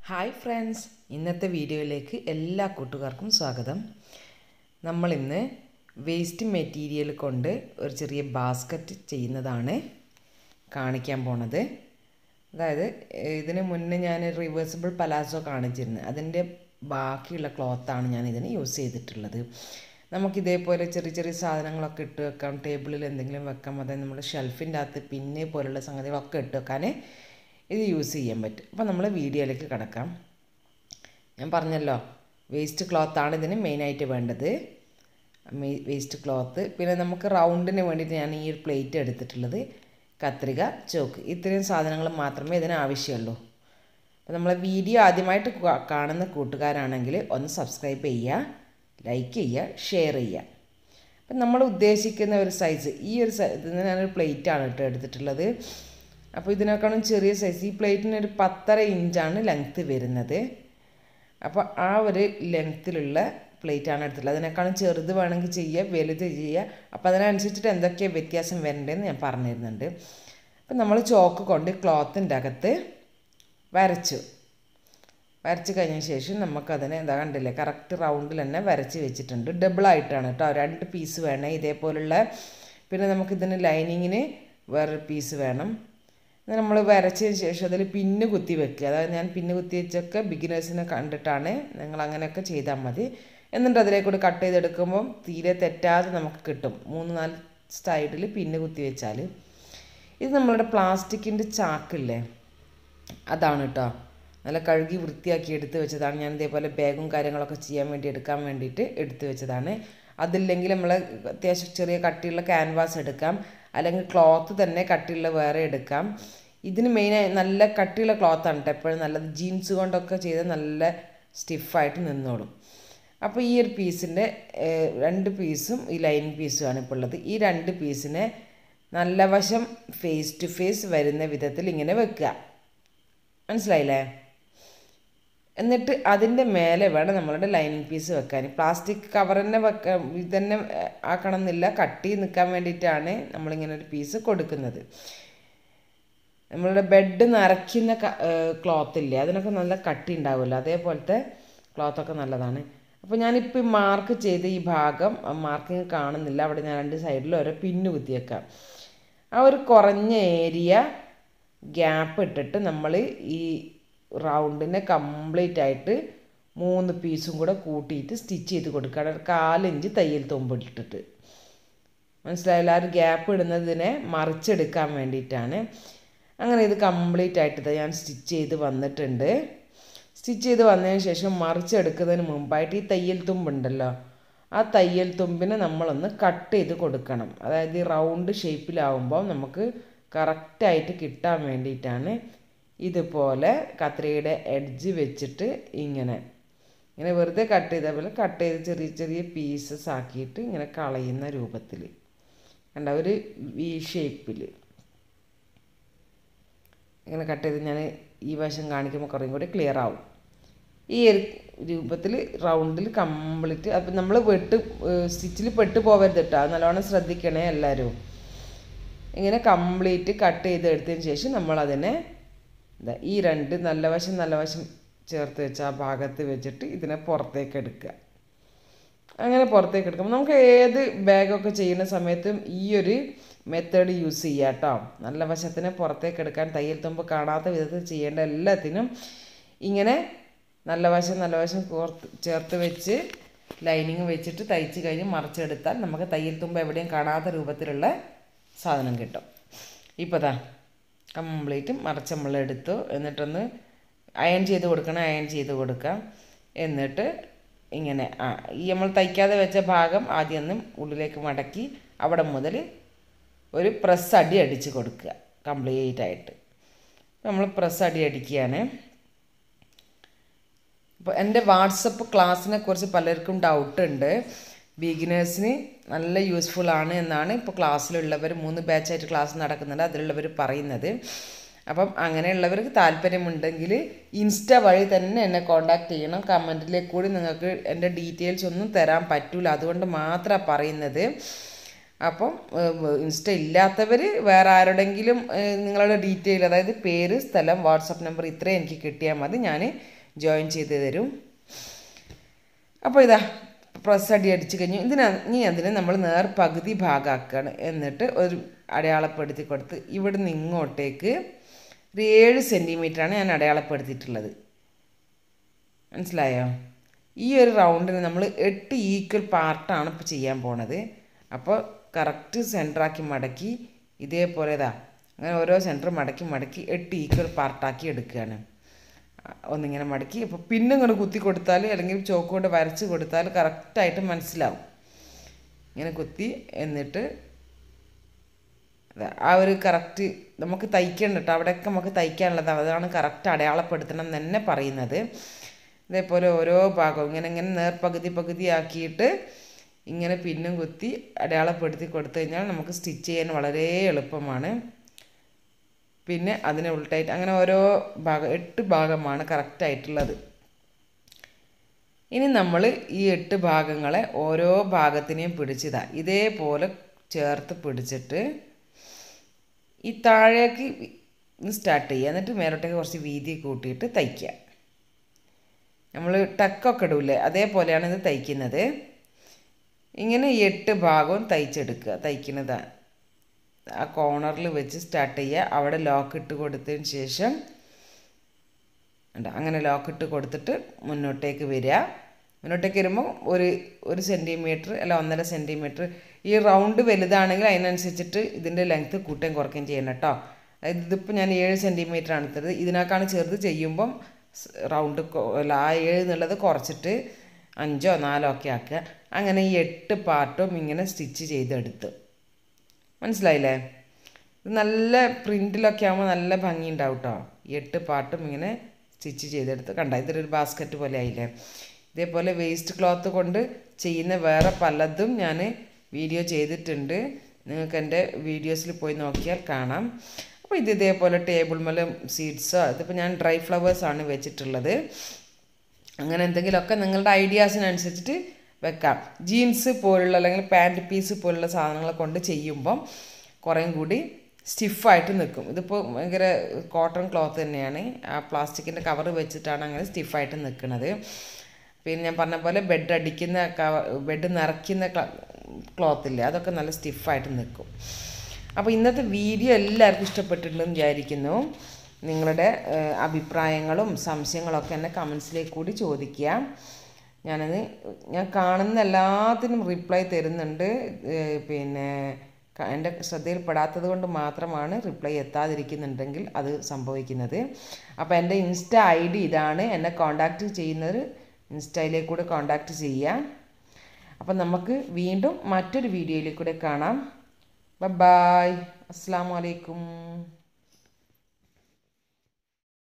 hi friends ഇന്നത്തെ വീഡിയോയിലേക്ക് എല്ലാ കൂട്ടുകാർക്കും സ്വാഗതം നമ്മളിന്ന് വേസ്റ്റ് മെറ്റീരിയൽ കൊണ്ട് ഒരു ചെറിയ ബാസ്ക്കറ്റ് ചെയ്യുന്നതാണ് കാണിക്കാൻ പോണത് അതായത് ഏഹ്, ഇതിന് മുന്നേ ഞാൻ റിവേഴ്സിബിൾ പലാസോ കാണിച്ചിരുന്നു അതിൻ്റെ ബാക്കിയുള്ള ക്ലോത്താണ് ഞാൻ ഇതിന് യൂസ് ചെയ്തിട്ടുള്ളത് നമുക്കിതേപോലെ ചെറിയ ചെറിയ സാധനങ്ങളൊക്കെ ഇട്ട് വെക്കാം ടേബിളിൽ എന്തെങ്കിലും വെക്കാം അതായത് നമ്മുടെ ഷെൽഫിൻ്റെ അകത്ത് പിന്നെ പോലുള്ള സംഗതികളൊക്കെ ഇട്ട് വെക്കാൻ ഇത് യൂസ് ചെയ്യാൻ പറ്റും അപ്പോൾ നമ്മൾ വീഡിയോയിലേക്ക് കിടക്കാം ഞാൻ പറഞ്ഞല്ലോ വേസ്റ്റ് ക്ലോത്താണ് ഇതിന് മെയിനായിട്ട് വേണ്ടത് വേസ്റ്റ് ക്ലോത്ത് പിന്നെ നമുക്ക് റൗണ്ടിന് വേണ്ടിയിട്ട് ഞാൻ ഈ ഒരു പ്ലേറ്റ് എടുത്തിട്ടുള്ളത് കത്രിക ചോക്ക് ഇത്രയും സാധനങ്ങൾ മാത്രമേ ഇതിന് ആവശ്യമുള്ളൂ അപ്പോൾ നമ്മളെ വീഡിയോ ആദ്യമായിട്ട് കാ- കാണുന്ന കൂട്ടുകാരാണെങ്കിൽ ഒന്ന് സബ്സ്ക്രൈബ് ചെയ്യുക ലൈക്ക് ചെയ്യുക ഷെയർ ചെയ്യുക അപ്പം നമ്മൾ ഉദ്ദേശിക്കുന്ന ഒരു സൈസ് ഈ ഒരു സൈ ഇതിന് ഞാനൊരു പ്ലേറ്റാണ് കേട്ടോ എടുത്തിട്ടുള്ളത് അപ്പോൾ ഇതിനേക്കാളും ചെറിയ സൈസ് ഈ പ്ലേറ്റിന് ഒരു പത്തര ഇഞ്ചാണ് ലെങ്ത്ത് വരുന്നത് അപ്പോൾ ആ ഒരു ലെങ്ത്തിലുള്ള പ്ലേറ്റാണ് എടുത്തിട്ടുള്ളത് അതിനേക്കാളും ചെറുത് വേണമെങ്കിൽ ചെയ്യുക വലുത് ചെയ്യുക അപ്പോൾ അതിനനുസരിച്ചിട്ട് എന്തൊക്കെയാണ് വ്യത്യാസം വരേണ്ടതെന്ന് ഞാൻ പറഞ്ഞു തരുന്നുണ്ട് അപ്പം നമ്മൾ ചോക്ക് കൊണ്ട് ക്ലോത്തിൻ്റെ അകത്ത് വരച്ചു വരച്ച് കഴിഞ്ഞ ശേഷം നമുക്കതിനെ എന്താ കണ്ടില്ലേ കറക്റ്റ് റൗണ്ടിൽ തന്നെ വരച്ച് വെച്ചിട്ടുണ്ട് ഡബിളായിട്ടാണ് കേട്ടോ രണ്ട് പീസ് വേണേ ഇതേപോലുള്ള പിന്നെ നമുക്കിതിന് ലൈനിങ്ങിന് വേറൊരു പീസ് വേണം നമ്മൾ വരച്ചതിന് ശേഷം അതിൽ പിന്ന് കുത്തി വെക്കുക അതായത് ഞാൻ പിന്ന് കുത്തി വെച്ചൊക്കെ ബിഗിനേഴ്സിനെ കണ്ടിട്ടാണ് നിങ്ങൾ അങ്ങനെയൊക്കെ ചെയ്താൽ മതി എന്നിട്ട് അതിലേക്കൂടി കട്ട് ചെയ്തെടുക്കുമ്പം തീരെ തെറ്റാതെ നമുക്ക് കിട്ടും മൂന്ന് നാല് സൈഡിൽ പിന്ന് കുത്തി വെച്ചാൽ ഇത് നമ്മളുടെ പ്ലാസ്റ്റിക്കിൻ്റെ ചാക്കില്ലേ അതാണ് കേട്ടോ നല്ല കഴുകി വൃത്തിയാക്കി എടുത്ത് വെച്ചതാണ് ഞാൻ ഇതേപോലെ ബാഗും കാര്യങ്ങളൊക്കെ ചെയ്യാൻ വേണ്ടി എടുക്കാൻ വേണ്ടിയിട്ട് എടുത്ത് വെച്ചതാണ് അതില്ലെങ്കിൽ നമ്മൾ അത്യാവശ്യം ചെറിയ കട്ടിയുള്ള ക്യാൻവാസ് എടുക്കാം അല്ലെങ്കിൽ ക്ലോത്ത് തന്നെ കട്ടിയുള്ള വേറെ എടുക്കാം ഇതിന് മെയിനായി നല്ല കട്ടിയുള്ള ക്ലോത്താണ് കേട്ടോ എപ്പോഴും നല്ലത് ജീൻസ് കൊണ്ടൊക്കെ ചെയ്ത് നല്ല സ്റ്റിഫായിട്ട് നിന്നോളും അപ്പോൾ ഈ ഒരു പീസിൻ്റെ രണ്ട് പീസും ഈ ലൈൻ പീസുമാണ് ഇപ്പോൾ ഉള്ളത് ഈ രണ്ട് പീസിനെ നല്ല വശം ഫേസ് ടു ഫേസ് വരുന്ന വിധത്തിൽ ഇങ്ങനെ വെക്കുക മനസ്സിലായില്ലേ എന്നിട്ട് അതിൻ്റെ മേലെ വേണം നമ്മളുടെ ലൈനിങ് പീസ് വെക്കാൻ പ്ലാസ്റ്റിക് കവർ തന്നെ വെക്കാൻ ഇത് തന്നെ ഏഹ്, ആക്കണം എന്നില്ല കട്ടി നിൽക്കാൻ വേണ്ടിയിട്ടാണ് നമ്മളിങ്ങനെ ഒരു പീസ് കൊടുക്കുന്നത് നമ്മളുടെ ബെഡ് നിറയ്ക്കുന്ന ക്ലോത്ത് ഇല്ലേ അതിനൊക്കെ നല്ല കട്ടി ഉണ്ടാവുമല്ലോ അതേപോലത്തെ ക്ലോത്തൊക്കെ നല്ലതാണ് അപ്പോൾ ഞാനിപ്പോൾ മാർക്ക് ചെയ്ത ഈ ഭാഗം മാർക്കിങ് കാണുന്നില്ല അവിടെ ഞാൻ രണ്ട് സൈഡിൽ ഓരോ പിന്ന് കുത്തിയേക്കാം ആ ഒരു കുറഞ്ഞ ഏരിയ ഗ്യാപ്പ് ഇട്ടിട്ട് നമ്മൾ ഈ റൗണ്ടിനെ കംപ്ലീറ്റ് ആയിട്ട് മൂന്ന് പീസും കൂടെ കൂട്ടിയിട്ട് സ്റ്റിച്ച് ചെയ്ത് കൊടുക്കുകയാണ് ഒരു കാലിഞ്ച് തയ്യൽ തുമ്പിട്ടിട്ട് മനസ്സിലായില്ല ആ ഒരു ഗ്യാപ്പ് ഇടുന്നതിനെ മറിച്ചെടുക്കാൻ വേണ്ടിയിട്ടാണ് അങ്ങനെ ഇത് കംപ്ലീറ്റ് ആയിട്ട് ഇത് ഞാൻ സ്റ്റിച്ച് ചെയ്ത് വന്നിട്ടുണ്ട് സ്റ്റിച്ച് ചെയ്ത് വന്നതിന് ശേഷം മറിച്ചെടുക്കുന്നതിന് മുമ്പായിട്ട് ഈ തയ്യൽ തുമ്പുണ്ടല്ലോ ആ തയ്യൽ തുമ്പിനെ നമ്മളൊന്ന് കട്ട് ചെയ്ത് കൊടുക്കണം അതായത് ഈ റൗണ്ട് ഷേപ്പിലാവുമ്പോൾ നമുക്ക് കറക്റ്റായിട്ട് കിട്ടാൻ വേണ്ടിയിട്ടാണ് ഇതുപോലെ കത്രികയുടെ എഡ്ജ് വെച്ചിട്ട് ഇങ്ങനെ ഇങ്ങനെ വെറുതെ കട്ട് ചെയ്ത പോലെ കട്ട് ചെയ്ത് ചെറിയ ചെറിയ പീസസ് ആക്കിയിട്ട് ഇങ്ങനെ കളയുന്ന രൂപത്തിൽ കണ്ട ഒരു വി ഷേപ്പിൽ ഇങ്ങനെ കട്ട് ചെയ്ത് ഞാൻ ഈ വശം കാണിക്കുമ്പോൾ കുറേയും കൂടി ക്ലിയർ ആവും ഈ ഒരു രൂപത്തിൽ റൗണ്ടിൽ കംപ്ലീറ്റ് അപ്പം നമ്മൾ വെട്ട് സ്റ്റിച്ചിൽ പെട്ട് പോകരുത് കേട്ടോ അത് നല്ലോണം ശ്രദ്ധിക്കണേ എല്ലാവരും ഇങ്ങനെ കംപ്ലീറ്റ് കട്ട് ചെയ്ത് എടുത്തതിന് ശേഷം നമ്മളതിനെ ദാ ഈ രണ്ട് നല്ല വശം നല്ല വശം ചേർത്ത് വെച്ച ആ ഭാഗത്ത് വെച്ചിട്ട് ഇതിനെ പുറത്തേക്ക് എടുക്കുക അങ്ങനെ പുറത്തേക്ക് എടുക്കുമ്പോൾ നമുക്ക് ഏത് ബാഗൊക്കെ ചെയ്യുന്ന സമയത്തും ഈ ഒരു മെത്തേഡ് യൂസ് ചെയ്യുക കേട്ടോ നല്ല വശത്തിനെ പുറത്തേക്ക് എടുക്കാൻ തയ്യൽ തുമ്പ് കാണാത്ത വിധത്തിൽ ചെയ്യേണ്ട എല്ലാത്തിനും ഇങ്ങനെ നല്ല വശം നല്ല വശം കോർത്ത് ചേർത്ത് വെച്ച് ലൈനിങ് വെച്ചിട്ട് തയ്ച്ച് കഴിഞ്ഞ് മറിച്ചെടുത്താൽ നമുക്ക് തയ്യൽ തുമ്പ് എവിടെയും കാണാത്ത രൂപത്തിലുള്ള സാധനം കിട്ടും ഇപ്പോൾ ദാ കംപ്ലീറ്റ് മറിച്ച് നമ്മൾ എടുത്തു എന്നിട്ടൊന്ന് അയൺ ചെയ്ത് കൊടുക്കണം അയൺ ചെയ്ത് കൊടുക്കാം എന്നിട്ട് ഇങ്ങനെ ആ ഈ നമ്മൾ തയ്ക്കാതെ വെച്ച ഭാഗം ആദ്യം ഒന്ന് ഉള്ളിലേക്ക് മടക്കി അവിടെ മുതൽ ഒരു പ്രസ് അടി അടിച്ച് കൊടുക്കുക കംപ്ലീറ്റ് ആയിട്ട് നമ്മൾ പ്രസ് അടി അടിക്കുകയാണ് അപ്പോൾ എൻ്റെ വാട്സപ്പ് ക്ലാസ്സിനെ കുറിച്ച് പലർക്കും ഡൗട്ട് ഉണ്ട് ബിഗിനേഴ്സിന് നല്ല യൂസ്ഫുൾ ആണ് എന്നാണ് ഇപ്പോൾ ക്ലാസ്സിലുള്ളവർ മൂന്ന് ബാച്ചായിട്ട് ക്ലാസ് നടക്കുന്നുണ്ട് അതിലുള്ളവർ പറയുന്നത് അപ്പം അങ്ങനെയുള്ളവർക്ക് താല്പര്യമുണ്ടെങ്കിൽ ഇൻസ്റ്റ വഴി തന്നെ എന്നെ കോണ്ടാക്ട് ചെയ്യണം കമൻറ്റിലേക്ക് കൂടി നിങ്ങൾക്ക് എൻ്റെ ഡീറ്റെയിൽസ് ഒന്നും തരാൻ പറ്റില്ല അതുകൊണ്ട് മാത്രമാണ് പറയുന്നത് അപ്പം ഇൻസ്റ്റ ഇല്ലാത്തവർ വേറെ ആരുടെങ്കിലും ഏഹ്, നിങ്ങളുടെ ഡീറ്റെയിൽ അതായത് പേര് സ്ഥലം വാട്സപ്പ് നമ്പർ ഇത്രയും എനിക്ക് കിട്ടിയാൽ മതി ഞാൻ ജോയിൻ ചെയ്ത് തരും അപ്പോൾ ഇതാ പ്രസ് അടി അടിച്ച് കഴിഞ്ഞു ഇതിന് ഇനി അതിന് നമ്മൾ നേർ പകുതി ഭാഗമാക്കുകയാണ് എന്നിട്ട് ഒരു അടയാളപ്പെടുത്തി കൊടുത്ത് ഇവിടുന്ന് ഇങ്ങോട്ടേക്ക് ഒരു ഏഴ് സെൻറ്റിമീറ്ററാണ് ഞാൻ അടയാളപ്പെടുത്തിയിട്ടുള്ളത് മനസ്സിലായോ ഈ ഒരു റൗണ്ടിന് നമ്മൾ എട്ട് ഈക്വൽ പാർട്ടാണ് ഇപ്പോൾ ചെയ്യാൻ പോണത് അപ്പോൾ കറക്റ്റ് സെൻറ്ററാക്കി മടക്കി ഇതേപോലെ ഇതാ അങ്ങനെ ഓരോ സെൻറ്റർ മടക്കി മടക്കി എട്ട് ഈക്വൽ പാർട്ടാക്കി എടുക്കുകയാണ് ഒന്നിങ്ങനെ മടക്കി ഇപ്പോൾ പിന്നെ ഇങ്ങോട്ട് കുത്തി കൊടുത്താൽ അല്ലെങ്കിൽ ചോക്ക് കൊണ്ട് വരച്ച് കൊടുത്താൽ കറക്റ്റായിട്ട് മനസ്സിലാവും ഇങ്ങനെ കുത്തി എന്നിട്ട് ആ ഒരു കറക്റ്റ് നമുക്ക് തയ്ക്കേണ്ട കേട്ടോ അവിടെയൊക്കെ നമുക്ക് തയ്ക്കാനുള്ളത് അതാണ് കറക്റ്റ് അടയാളപ്പെടുത്തണം എന്ന് തന്നെ പറയുന്നത് ഇതേപോലെ ഓരോ ഭാഗവും ഇങ്ങനെ ഇങ്ങനെ നേർപകുതി പകുതി ആക്കിയിട്ട് ഇങ്ങനെ പിന്നും കുത്തി അടയാളപ്പെടുത്തി കൊടുത്തു കഴിഞ്ഞാൽ നമുക്ക് സ്റ്റിച്ച് ചെയ്യാൻ വളരെ എളുപ്പമാണ് പിന്നെ അതിനെ ഉൾട്ടായിട്ട് അങ്ങനെ ഓരോ ഭാഗം എട്ട് ഭാഗമാണ് കറക്റ്റായിട്ടുള്ളത് ഇനി നമ്മൾ ഈ എട്ട് ഭാഗങ്ങളെ ഓരോ ഭാഗത്തിനെയും പിടിച്ചതാ ഇതേപോലെ ചേർത്ത് പിടിച്ചിട്ട് ഈ താഴേക്ക് സ്റ്റാർട്ട് ചെയ്യുക എന്നിട്ട് മേലോട്ടേക്ക് കുറച്ച് വീതി കൂട്ടിയിട്ട് തയ്ക്കുക നമ്മൾ ടക്കൊക്കെ ഇടൂലേ അതേപോലെയാണ് ഇത് തയ്ക്കുന്നത് ഇങ്ങനെ എട്ട് ഭാഗവും തയ്ച്ചെടുക്കുക തയ്ക്കുന്നതാണ് ആ കോർണറിൽ വെച്ച് സ്റ്റാർട്ട് ചെയ്യുക അവിടെ ലോക്ക് ഇട്ട് കൊടുത്തതിന് ശേഷം അങ്ങനെ ലോക്ക് ഇട്ട് കൊടുത്തിട്ട് മുന്നോട്ടേക്ക് വരിക മുന്നോട്ടേക്ക് വരുമ്പോൾ ഒരു ഒരു സെൻറ്റിമീറ്റർ അല്ല ഒന്നര സെൻറ്റിമീറ്റർ ഈ റൗണ്ട് വലുതാണെങ്കിൽ അതിനനുസരിച്ചിട്ട് ഇതിൻ്റെ ലെങ്ത്ത് കൂട്ടുകയും കുറയ്ക്കുകയും ചെയ്യണം കേട്ടോ അതായത് ഇതിപ്പോൾ ഞാൻ ഏഴ് സെൻറ്റിമീറ്റർ ആണ് എടുത്തത് ഇതിനേക്കാണ് ചെറുത് ചെയ്യുമ്പം റൗണ്ട് അല്ല ആ ഏഴ് എന്നുള്ളത് കുറച്ചിട്ട് അഞ്ചോ നാലോ ഒക്കെ ആക്കുക അങ്ങനെ ഈ എട്ട് പാർട്ടും ഇങ്ങനെ സ്റ്റിച്ച് ചെയ്തെടുത്ത് മനസ്സിലായില്ലേ ഇത് നല്ല പ്രിൻറ്റിലൊക്കെ ആകുമ്പോൾ നല്ല ഭംഗി ഉണ്ടാവും കേട്ടോ ഈ എട്ട് പാർട്ടും ഇങ്ങനെ സ്റ്റിച്ച് ചെയ്തെടുത്ത് കണ്ട ഇതൊരു ബാസ്ക്കറ്റ് പോലെ ആയില്ലേ ഇതേപോലെ വേസ്റ്റ് ക്ലോത്ത് കൊണ്ട് ചെയ്യുന്ന വേറെ പലതും ഞാൻ വീഡിയോ ചെയ്തിട്ടുണ്ട് നിങ്ങൾക്ക് എൻ്റെ വീഡിയോസിൽ പോയി നോക്കിയാൽ കാണാം അപ്പോൾ ഇത് ഇതേപോലെ ടേബിൾ മേലും സീഡ്സോ ഇതിപ്പോൾ ഞാൻ ഡ്രൈ ഫ്ലവേഴ്സാണ് വെച്ചിട്ടുള്ളത് അങ്ങനെ എന്തെങ്കിലുമൊക്കെ നിങ്ങളുടെ ഐഡിയാസിനനുസരിച്ചിട്ട് വെക്കാം ജീൻസ് പോലുള്ള അല്ലെങ്കിൽ പാൻറ് പീസ് പോലുള്ള സാധനങ്ങൾ കൊണ്ട് ചെയ്യുമ്പം കുറേയും കൂടി സ്റ്റിഫായിട്ട് നിൽക്കും ഇതിപ്പോൾ ഭയങ്കര കോട്ടൺ ക്ലോത്ത് തന്നെയാണ് ആ പ്ലാസ്റ്റിക്കിൻ്റെ കവർ വെച്ചിട്ടാണ് അങ്ങനെ സ്റ്റിഫായിട്ട് നിൽക്കുന്നത് പിന്നെ ഞാൻ പറഞ്ഞ പോലെ ബെഡ് അടിക്കുന്ന കവർ ബെഡ് നിറയ്ക്കുന്ന ക്ലോത്തില്ലേ അതൊക്കെ നല്ല സ്റ്റിഫായിട്ട് നിൽക്കും അപ്പോൾ ഇന്നത്തെ വീഡിയോ എല്ലാവർക്കും ഇഷ്ടപ്പെട്ടിട്ടുണ്ടെന്ന് വിചാരിക്കുന്നു നിങ്ങളുടെ അഭിപ്രായങ്ങളും സംശയങ്ങളൊക്കെ എന്നെ കമൻസിലേക്ക് കൂടി ചോദിക്കുക ഞാനത് ഞാൻ കാണുന്ന എല്ലാത്തിനും റിപ്ലൈ തരുന്നുണ്ട് പിന്നെ എൻ്റെ ശ്രദ്ധയിൽപ്പെടാത്തത് കൊണ്ട് മാത്രമാണ് റിപ്ലൈ എത്താതിരിക്കുന്നുണ്ടെങ്കിൽ അത് സംഭവിക്കുന്നത് അപ്പോൾ എൻ്റെ ഇൻസ്റ്റ ഐ ഡി ഇതാണ് എന്നെ കോണ്ടാക്റ്റ് ചെയ്യുന്നവർ ഇൻസ്റ്റയിലേക്ക് കൂടെ കോണ്ടാക്റ്റ് ചെയ്യുക അപ്പം നമുക്ക് വീണ്ടും മറ്റൊരു വീഡിയോയിൽ കൂടെ കാണാം ബൈ അസ്സാം വലൈക്കും